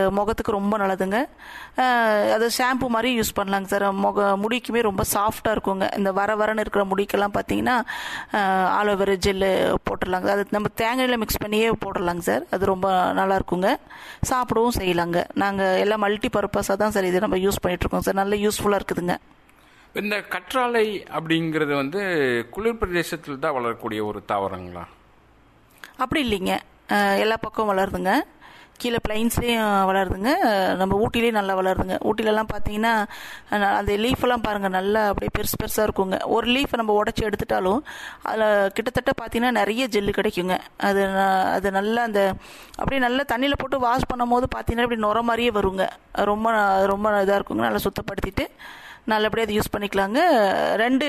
முகத்துக்கு ரொம்ப நல்லதுங்க அஹ், அது ஷாம்பு மாதிரி யூஸ் பண்ணலாங்க சார் முக முடிக்குமே ரொம்ப சாஃப்டாக இருக்குங்க இந்த வர வரன்னு இருக்கிற முடிக்கெல்லாம் பார்த்தீங்கன்னா ஆலோவேரா ஜெல்லு போட்டுடலாங்க அது நம்ம தேங்காயில் மிக்ஸ் பண்ணியே போட்டுடலாங்க சார் அது ரொம்ப நல்லா இருக்குங்க சாப்பிடவும் செய்யலாங்க நாங்கள் எல்லாம் மல்டி பர்பஸாக தான் சார் இது நம்ம யூஸ் பண்ணிகிட்ருக்கோம் சார் நல்ல யூஸ்ஃபுல்லாக இருக்குதுங்க இந்த கற்றாழை அப்படிங்கிறது வந்து குளிர் பிரதேசத்தில் தான் வளரக்கூடிய ஒரு தாவரங்களா அப்படி இல்லைங்க அஹ், எல்லா பக்கம் வளருதுங்க கீழே பிளைன்ஸ்லேயும் வளருதுங்க அஹ், நம்ம ஊட்டிலேயும் நல்லா வளருதுங்க ஊட்டிலலாம் பார்த்தீங்கன்னா அஹ், அந்த லீஃபெல்லாம் பாருங்கள் நல்லா அப்படியே பெருசு பெருசாக இருக்குங்க ஒரு லீஃபை நம்ம உடச்சி எடுத்துட்டாலும் அதில் கிட்டத்தட்ட பார்த்தீங்கன்னா நிறைய ஜெல்லு கிடைக்குங்க அது ந- அது நல்லா அந்த அப்படியே நல்லா தண்ணியில் போட்டு வாஷ் பண்ணும் போது பார்த்தீங்கன்னா இப்படி நுர மாதிரியே வருங்க அது ரொம்ப ரொம்ப இதாக இருக்குங்க நல்லா சுத்தப்படுத்திட்டு நல்லபடியாக அதை யூஸ் பண்ணிக்கலாங்க ரெண்டு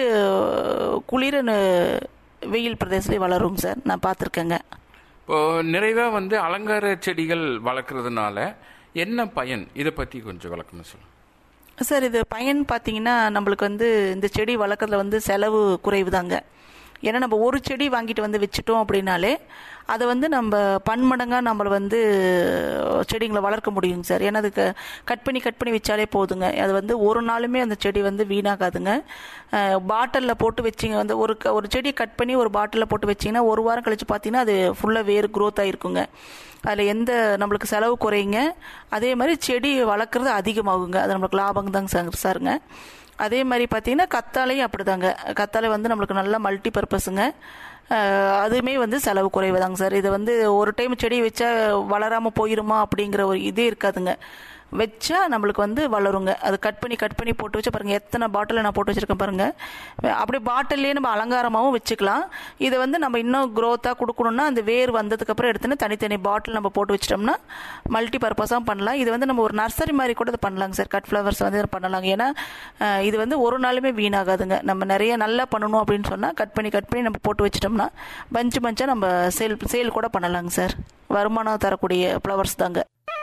குளிர வெயில் பிரதேசத்துலேயே வளருங்க சார் நான் பார்த்துருக்கேங்க இப்போ நிறைவாக வந்து அலங்கார செடிகள் வளர்க்குறதுனால என்ன பயன் இதை பற்றி கொஞ்சம் விளக்கணும் சொல்லுங்கள் சார் இது பயன் பார்த்தீங்கன்னா நம்மளுக்கு வந்து இந்த செடி வளர்க்குறதுல வந்து செலவு குறைவு தாங்க ஏன்னா நம்ம ஒரு செடி வாங்கிட்டு வந்து வச்சுட்டோம் அப்படின்னாலே அதை வந்து நம்ம பன்மடங்காக நம்மளை வந்து செடிங்களை வளர்க்க முடியுங்க சார் ஏன்னா அதுக்கு கட் பண்ணி கட் பண்ணி வச்சாலே போதுங்க அது வந்து ஒரு நாளுமே அந்த செடி வந்து வீணாகாதுங்க பாட்டிலில் போட்டு வச்சிங்க வந்து ஒரு க- ஒரு செடி கட் பண்ணி ஒரு பாட்டிலில் போட்டு வச்சிங்கன்னா ஒரு வாரம் கழிச்சு பார்த்தீங்கன்னா அது ஃபுல்லாக வேறு க்ரோத் ஆகிருக்குங்க அதில் எந்த நம்மளுக்கு செலவு குறையுங்க அதே மாதிரி செடி வளர்க்குறது அதிகமாகுங்க அது நம்மளுக்கு லாபம் தாங்க சார் சாருங்க அதே மாதிரி பார்த்தீங்கன்னா கத்தாழையும் அப்படிதாங்க கத்தாழை வந்து நம்மளுக்கு நல்ல மல்டி பர்பஸுங்க அஹ், அதுவுமே வந்து செலவு குறைவு தாங்க சார் இது வந்து ஒரு டைம் செடி வச்சா வளராமல் போயிருமா அப்படிங்கிற ஒரு இதே இருக்காதுங்க வச்சா நம்மளுக்கு வந்து வளருங்க அது கட் பண்ணி கட் பண்ணி போட்டு வச்சு பாருங்க எத்தனை பாட்டில் நான் போட்டு வச்சிருக்கேன் பாருங்க அப்படி பாட்டிலே நம்ம அலங்காரமாகவும் வச்சுக்கலாம் இதை வந்து நம்ம இன்னும் க்ரோத்தாக கொடுக்கணும்னா அந்த வேர் வந்ததுக்கு அப்புறம் எடுத்துன்னு தனித்தனி பாட்டில் நம்ம போட்டு வச்சிட்டோம்னா மல்டி பர்பஸாக பண்ணலாம் இது வந்து நம்ம ஒரு நர்சரி மாதிரி கூட இது பண்ணலாங்க சார் கட் ஃப்ளவர்ஸ் வந்து இது பண்ணலாங்க ஏன்னா அஹ், இது வந்து ஒரு நாளுமே வீணாகாதுங்க நம்ம நிறைய நல்லா பண்ணணும் அப்படின்னு சொன்னால் கட் பண்ணி கட் பண்ணி நம்ம போட்டு வச்சிட்டோம்னா பஞ்சு பஞ்சாக நம்ம சேல் சேல் கூட பண்ணலாங்க சார் வருமானம் தரக்கூடிய ஃப்ளவர்ஸ் தாங்க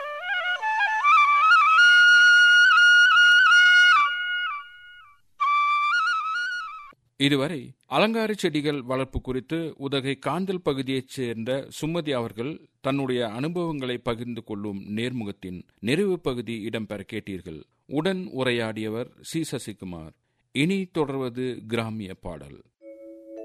இதுவரை அலங்கார செடிகள் வளர்ப்பு குறித்து உதகை காந்தல் பகுதியைச் சேர்ந்த சுமதி அவர்கள் தன்னுடைய அனுபவங்களை பகிர்ந்து கொள்ளும் நேர்முகத்தின் நிறைவு பகுதி இடம்பெற கேட்டீர்கள் உடன் உரையாடியவர் சி சசிகுமார் இனி தொடர்வது கிராமிய பாடல்